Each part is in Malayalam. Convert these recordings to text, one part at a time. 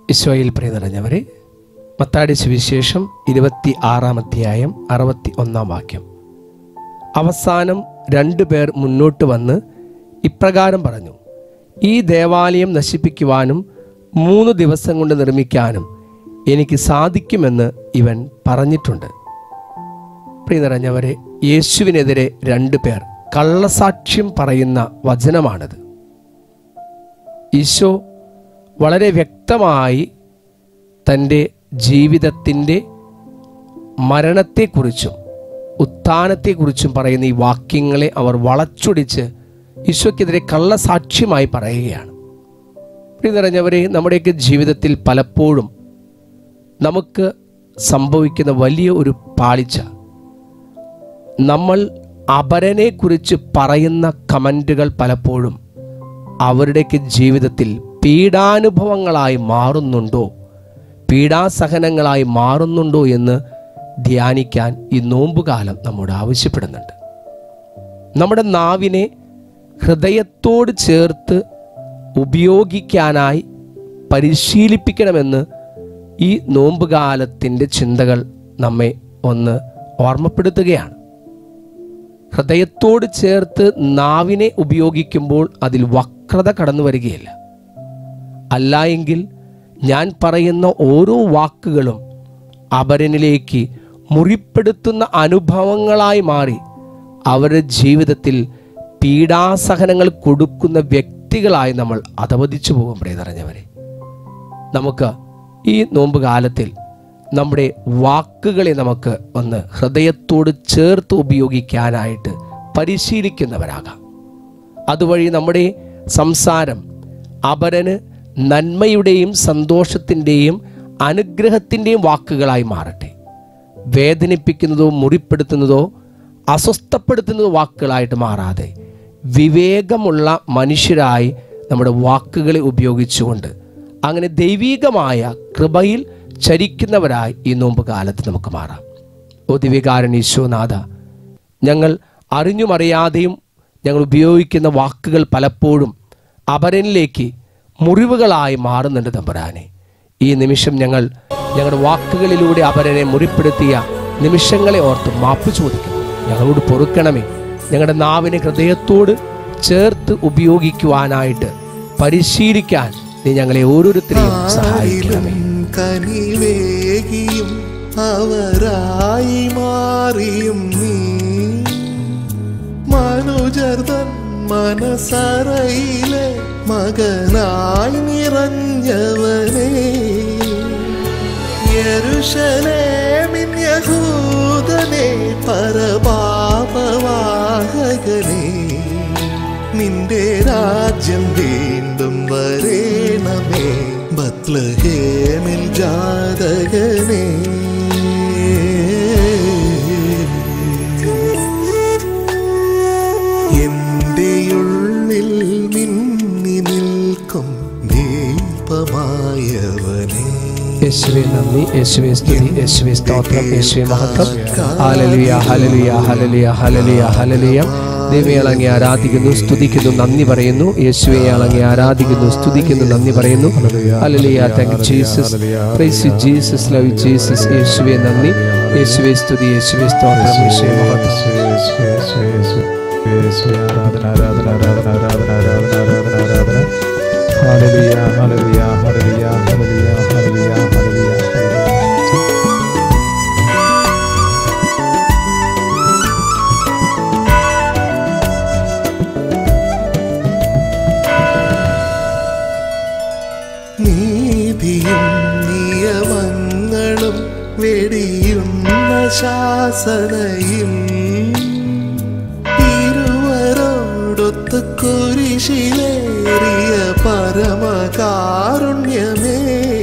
ഈശോയിൽ പ്രിയ നിറഞ്ഞവരെ മത്താടി സുവിശേഷം ഇരുപത്തി ആറാം അധ്യായം അറുപത്തി ഒന്നാം വാക്യം അവസാനം രണ്ടു പേർ മുന്നോട്ട് വന്ന് ഇപ്രകാരം പറഞ്ഞു ഈ ദേവാലയം നശിപ്പിക്കുവാനും മൂന്ന് ദിവസം കൊണ്ട് നിർമ്മിക്കാനും എനിക്ക് സാധിക്കുമെന്ന് ഇവൻ പറഞ്ഞിട്ടുണ്ട് പ്രിയ നിറഞ്ഞവരെ യേശുവിനെതിരെ രണ്ടു പേർ കള്ളസാക്ഷ്യം പറയുന്ന വചനമാണിത് ഈശോ വളരെ വ്യക്തമായി തൻ്റെ ജീവിതത്തിൻ്റെ മരണത്തെക്കുറിച്ചും ഉത്ഥാനത്തെക്കുറിച്ചും പറയുന്ന ഈ വാക്യങ്ങളെ അവർ വളച്ചൊടിച്ച് ഈശോയ്ക്കെതിരെ കള്ളസാക്ഷ്യമായി പറയുകയാണ് പ്രിയ നിറഞ്ഞവരെ നമ്മുടെയൊക്കെ ജീവിതത്തിൽ പലപ്പോഴും നമുക്ക് സംഭവിക്കുന്ന വലിയ ഒരു പാളിച്ച നമ്മൾ അപരനെക്കുറിച്ച് പറയുന്ന കമൻറ്റുകൾ പലപ്പോഴും അവരുടെയൊക്കെ ജീവിതത്തിൽ പീഡാനുഭവങ്ങളായി മാറുന്നുണ്ടോ പീഡാസഹനങ്ങളായി മാറുന്നുണ്ടോ എന്ന് ധ്യാനിക്കാൻ ഈ നോമ്പുകാലം നമ്മോട് ആവശ്യപ്പെടുന്നുണ്ട് നമ്മുടെ നാവിനെ ഹൃദയത്തോട് ചേർത്ത് ഉപയോഗിക്കാനായി പരിശീലിപ്പിക്കണമെന്ന് ഈ നോമ്പുകാലത്തിൻ്റെ ചിന്തകൾ നമ്മെ ഒന്ന് ഓർമ്മപ്പെടുത്തുകയാണ് ഹൃദയത്തോട് ചേർത്ത് നാവിനെ ഉപയോഗിക്കുമ്പോൾ അതിൽ വക്രത കടന്നു വരികയില്ല അല്ല എങ്കിൽ ഞാൻ പറയുന്ന ഓരോ വാക്കുകളും അപരനിലേക്ക് മുറിപ്പെടുത്തുന്ന അനുഭവങ്ങളായി മാറി അവരുടെ ജീവിതത്തിൽ പീഡാസഹനങ്ങൾ കൊടുക്കുന്ന വ്യക്തികളായി നമ്മൾ അധവദിച്ചു പോകും പ്രിയതറിഞ്ഞവരെ നമുക്ക് ഈ നോമ്പ് കാലത്തിൽ നമ്മുടെ വാക്കുകളെ നമുക്ക് ഒന്ന് ഹൃദയത്തോട് ചേർത്ത് ഉപയോഗിക്കാനായിട്ട് പരിശീലിക്കുന്നവരാകാം അതുവഴി നമ്മുടെ സംസാരം അപരന് നന്മയുടെയും സന്തോഷത്തിൻ്റെയും അനുഗ്രഹത്തിൻ്റെയും വാക്കുകളായി മാറട്ടെ വേദനിപ്പിക്കുന്നതോ മുറിപ്പെടുത്തുന്നതോ അസ്വസ്ഥപ്പെടുത്തുന്നതോ വാക്കുകളായിട്ട് മാറാതെ വിവേകമുള്ള മനുഷ്യരായി നമ്മുടെ വാക്കുകളെ ഉപയോഗിച്ചുകൊണ്ട് അങ്ങനെ ദൈവീകമായ കൃപയിൽ ചരിക്കുന്നവരായി ഈ നോമ്പ് കാലത്ത് നമുക്ക് മാറാം ഓ ദിവികാരൻ ഈശോനാഥ ഞങ്ങൾ അറിഞ്ഞും അറിയാതെയും ഞങ്ങൾ ഉപയോഗിക്കുന്ന വാക്കുകൾ പലപ്പോഴും അപരനിലേക്ക് മുറിവുകളായി മാറുന്നുണ്ട് തമ്പുരാനെ ഈ നിമിഷം ഞങ്ങൾ ഞങ്ങളുടെ വാക്കുകളിലൂടെ അപരനെ മുറിപ്പെടുത്തിയ നിമിഷങ്ങളെ ഓർത്ത് മാപ്പ് ചോദിക്കുന്നു ഞങ്ങളോട് പൊറുക്കണമേ ഞങ്ങളുടെ നാവിനെ ഹൃദയത്തോട് ചേർത്ത് ഉപയോഗിക്കുവാനായിട്ട് പരിശീലിക്കാൻ നീ ഞങ്ങളെ ഓരോരുത്തരെയും സഹായിക്കണമേ കനിവേകിയും അവരായി മാറിയും നീ മനുജർതൻ മനസറയിലെ മകനായി നിറഞ്ഞവനേ യരുഷലേമിൻ യഹൂദനെ പരപാപവാഹകനേ നിന്റെ രാജ്യം വീണ്ടും വരേണമേ ബത്ലഹേമിൽ ജാതകനേ എന്റെ ഉള്ളിൽ മിന്നി നിൽക്കും ദീപമായവനേ യേശുവെ നന്ദി യേശുവെ സ്തുതി യേശുവെ സ്തോത്രം യേശുവെ മഹത്വം ഹലലിയ ഹലലിയ ഹലലിയ ഹലലിയ ഹലലിയ ദൈവയാളങ്ങി ആരാധിക്കുന്നു സ്തുതിക്കുന്നു നന്ദി പറയുന്നു യേശുവെ അളങ്ങി ആരാധിക്കുന്നു സ്തുതിക്കുന്നു നന്ദി പറയുന്നു hallelujah thank you Jesus praise you Jesus love Jesus യേശുവെ നന്ദി യേശുവെ സ്തുതി യേശുവെ സ്തോത്രം യേശുവെ മഹത്വം ആരാധന ആരാധന ആരാധന ആരാധന ആരാധന ആരാധന ആരാധന hallelujah hallelujah hallelujah hallelujah hallelujah hallelujah നീതിയും നിയമങ്ങളും വെടിയുന്ന ശാസനയിൽ ഇരുവരോടൊത്ത് കുരിശിലേറിയ പരമകാരുണ്യമേ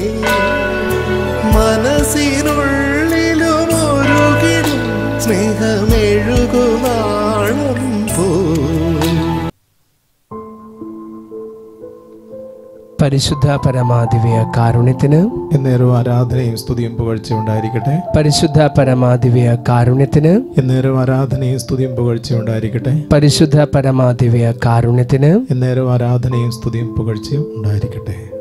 മനസ്സിനുള്ളിലും ഒരുകിടും സ്നേഹമെഴുകുനാളം പോ പരിശുദ്ധ പരമാദിവ്യ കാരുണ്യത്തിന് എന്നേരവും ആരാധനയും സ്തുതിയും പുകഴ്ചയും ഉണ്ടായിരിക്കട്ടെ പരിശുദ്ധ പരമാദിവ്യ കാരുണ്യത്തിന് എന്നേരവും ആരാധനയും സ്തുതിയും പുകഴ്ചയും ഉണ്ടായിരിക്കട്ടെ പരിശുദ്ധ പരമാദിവ്യ കാരുണ്യത്തിന് എന്നേരവും ആരാധനയും സ്തുതിയും പുകഴ്ചയും ഉണ്ടായിരിക്കട്ടെ